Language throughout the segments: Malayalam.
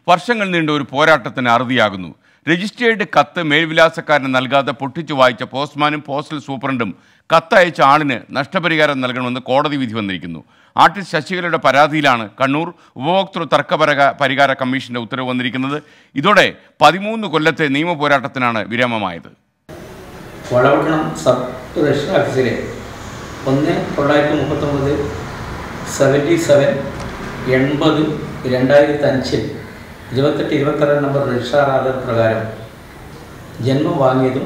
വർഷങ്ങൾ നീണ്ട ഒരു പോരാട്ടത്തിന് അറുതിയാകുന്നു രജിസ്റ്റേർഡ് കത്ത് മേൽവിലാസക്കാരന് നൽകാതെ പൊട്ടിച്ചു വായിച്ച പോസ്റ്റ്മാനും പോസ്റ്റൽ സൂപ്രണ്ടും കത്തയച്ച ആളിന് നഷ്ടപരിഹാരം നൽകണമെന്ന് കോടതി വിധി വന്നിരിക്കുന്നു ആർട്ടിസ്റ്റ് ശശികലയുടെ പരാതിയിലാണ് കണ്ണൂർ ഉപഭോക്തൃ തർക്കപരക പരിഹാര കമ്മീഷന്റെ ഉത്തരവ് വന്നിരിക്കുന്നത് ഇതോടെ പതിമൂന്ന് കൊല്ലത്തെ നിയമ പോരാട്ടത്തിനാണ് വിരാമമായത് വളവട്ടണം സബ് രജിസ്റ്റർ ഓഫീസിലെ ഒന്ന് തൊള്ളായിരത്തി മുപ്പത്തൊമ്പത് സെവൻറ്റി സെവൻ എൺപത് രണ്ടായിരത്തി അഞ്ചിൽ ഇരുപത്തെട്ട് ഇരുപത്താറ് നമ്പർ രജിസ്ട്രാർ ആർഡർ പ്രകാരം ജന്മം വാങ്ങിയതും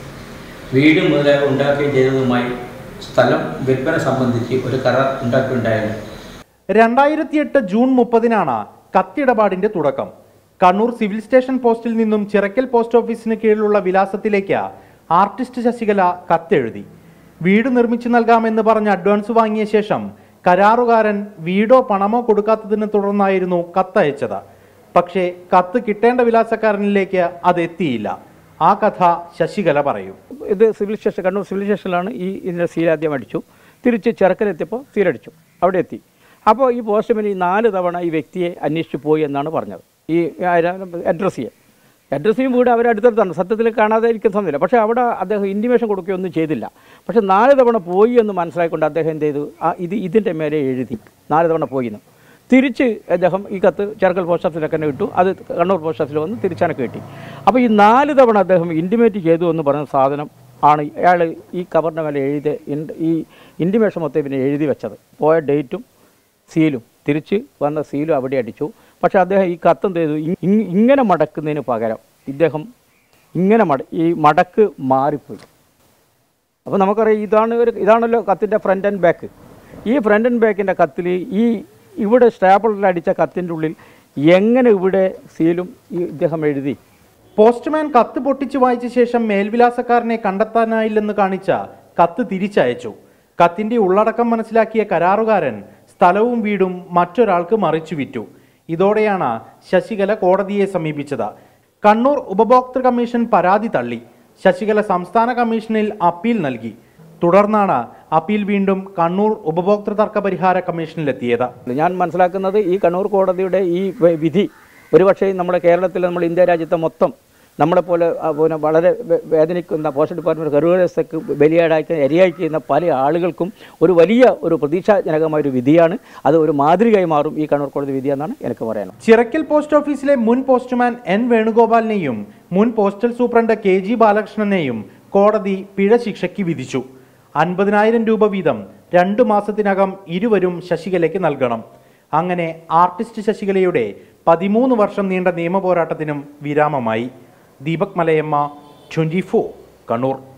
വീട് മുതലായവ ഉണ്ടാക്കുകയും ചെയ്തതുമായി സ്ഥലം വിൽപ്പന സംബന്ധിച്ച് ഒരു കരാർ ഉണ്ടാക്കിയിട്ടുണ്ടായിരുന്നു രണ്ടായിരത്തി എട്ട് ജൂൺ മുപ്പതിനാണ് കത്തിടപാടിന്റെ തുടക്കം കണ്ണൂർ സിവിൽ സ്റ്റേഷൻ പോസ്റ്റിൽ നിന്നും ചിറക്കൽ പോസ്റ്റ് ഓഫീസിന് കീഴിലുള്ള വിലാസത്തിലേക്ക് ആർട്ടിസ്റ്റ് ശശികല കത്തെഴുതി വീട് നിർമ്മിച്ചു നൽകാമെന്ന് പറഞ്ഞ് അഡ്വാൻസ് വാങ്ങിയ ശേഷം കരാറുകാരൻ വീടോ പണമോ കൊടുക്കാത്തതിനെ തുടർന്നായിരുന്നു കത്തയച്ചത് പക്ഷേ കത്ത് കിട്ടേണ്ട വിലാസക്കാരനിലേക്ക് അത് എത്തിയില്ല ആ കഥ ശശികല പറയും ഇത് സിവിൽ സ്റ്റേഷൻ കണ്ണൂർ സിവിൽ സ്റ്റേഷനിലാണ് ഈ ഇതിൻ്റെ സീൽ ആദ്യം അടിച്ചു തിരിച്ച് ചിറക്കലെത്തിയപ്പോൾ സീലടിച്ചു അവിടെ എത്തി അപ്പോൾ ഈ പോസ്റ്റ്മാൻ ഈ നാല് തവണ ഈ വ്യക്തിയെ അന്വേഷിച്ച് പോയി എന്നാണ് പറഞ്ഞത് ഈ അഡ്രസ്സ് ചെയ്യാൻ അഡ്രസ്സ് ചെയ്യും വീട് അവർ അടുത്തടുത്താണ് സത്യത്തിൽ കാണാതെ ഇരിക്കുന്ന സമയമില്ല പക്ഷേ അവിടെ അദ്ദേഹം ഇൻറ്റിമേഷൻ കൊടുക്കുകയൊന്നും ചെയ്തില്ല പക്ഷേ നാല് തവണ പോയി എന്ന് മനസ്സിലാക്കിക്കൊണ്ട് അദ്ദേഹം എന്ത് ചെയ്തു ആ ഇത് ഇതിൻ്റെ മേലെ എഴുതി നാല് തവണ പോയി എന്ന് തിരിച്ച് അദ്ദേഹം ഈ കത്ത് ചേർക്കൽ പോസ്റ്റ് ഓഫീസിലൊക്കെ തന്നെ ഇട്ടു അത് കണ്ണൂർ പോസ്റ്റ് ഓഫീസിൽ വന്ന് തിരിച്ചനക്ക് കിട്ടി അപ്പോൾ ഈ നാല് തവണ അദ്ദേഹം ഇൻറ്റിമേറ്റ് ചെയ്തു എന്ന് പറയുന്ന സാധനം ആണ് അയാൾ ഈ കവറിൻ്റെ മേലെ എഴുതി ഇൻ- ഈ ഇൻറ്റിമേഷൻ മൊത്തം പിന്നെ എഴുതി വെച്ചത് പോയ ഡേറ്റും സീലും തിരിച്ച് വന്ന സീലും അവിടെ അടിച്ചു പക്ഷേ അദ്ദേഹം ഈ കത്ത് എന്ത് ചെയ്തു ഇ- ഇ- ഇങ്ങനെ മടക്കുന്നതിന് പകരം ഇദ്ദേഹം ഇങ്ങനെ മട ഈ മടക്ക് മാറിപ്പോയി അപ്പോൾ നമുക്കറിയാം ഇതാണ് ഒരു ഇതാണല്ലോ കത്തിൻ്റെ ഫ്രണ്ട് ആൻഡ് ബാക്ക് ഈ ഫ്രണ്ട് ആൻഡ് ബാക്കിൻ്റെ കത്തിൽ ഈ ഇവിടെ സ്റ്റാപ്പിളിൽ അടിച്ച കത്തിൻ്റെ ഉള്ളിൽ എങ്ങനെ ഇവിടെ സീലും ഈ ഇദ്ദേഹം എഴുതി പോസ്റ്റ്മാൻ കത്ത് പൊട്ടിച്ചു വായിച്ച ശേഷം മേൽവിലാസക്കാരനെ കണ്ടെത്താനായില്ലെന്ന് കാണിച്ച കത്ത് തിരിച്ചയച്ചു കത്തിന്റെ ഉള്ളടക്കം മനസ്സിലാക്കിയ കരാറുകാരൻ സ്ഥലവും വീടും മറ്റൊരാൾക്ക് മറിച്ചു വിറ്റു ഇതോടെയാണ് ശശികല കോടതിയെ സമീപിച്ചത് കണ്ണൂർ ഉപഭോക്തൃ കമ്മീഷൻ പരാതി തള്ളി ശശികല സംസ്ഥാന കമ്മീഷനിൽ അപ്പീൽ നൽകി തുടർന്നാണ് അപ്പീൽ വീണ്ടും കണ്ണൂർ ഉപഭോക്തൃ തർക്ക പരിഹാര കമ്മീഷനിലെത്തിയത് ഞാൻ മനസ്സിലാക്കുന്നത് ഈ കണ്ണൂർ കോടതിയുടെ ഈ വ- വിധി ഒരുപക്ഷേ നമ്മുടെ കേരളത്തിൽ നമ്മൾ ഇന്ത്യ രാജ്യത്തെ മൊത്തം നമ്മളെപ്പോലെ ആ, പിന്നെ വളരെ വേ- വേദനിക്കുന്ന പോസ്റ്റ് ഡിപ്പാർട്ട്മെൻറ്റ് കരുവേഴ്സക്ക് ബലിയാടാക്കി ഇരയാക്കുന്ന പല ആളുകൾക്കും ഒരു വലിയ ഒരു പ്രതീക്ഷാജനകമായ ഒരു വിധിയാണ് അത് ഒരു മാതൃകയായി മാറും ഈ കണ്ണൂർ കോടതി വിധി എന്നാണ് എനിക്ക് പറയാനുള്ളത് ചിറക്കൽ പോസ്റ്റ് ഓഫീസിലെ മുൻ പോസ്റ്റ്മാൻ എൻ വേണുഗോപാലിനെയും മുൻ പോസ്റ്റൽ സൂപ്രണ്ട് കെ ജി ബാലകൃഷ്ണനെയും കോടതി പിഴ ശിക്ഷയ്ക്ക് വിധിച്ചു അൻപതിനായിരം രൂപ വീതം രണ്ടു മാസത്തിനകം ഇരുവരും ശശികലയ്ക്ക് നൽകണം അങ്ങനെ ആർട്ടിസ്റ്റ് ശശികലയുടെ പതിമൂന്ന് വർഷം നീണ്ട നിയമപോരാട്ടത്തിനും വിരാമമായി ദീപക് മലയമ്മ ട്വന്റി കണ്ണൂർ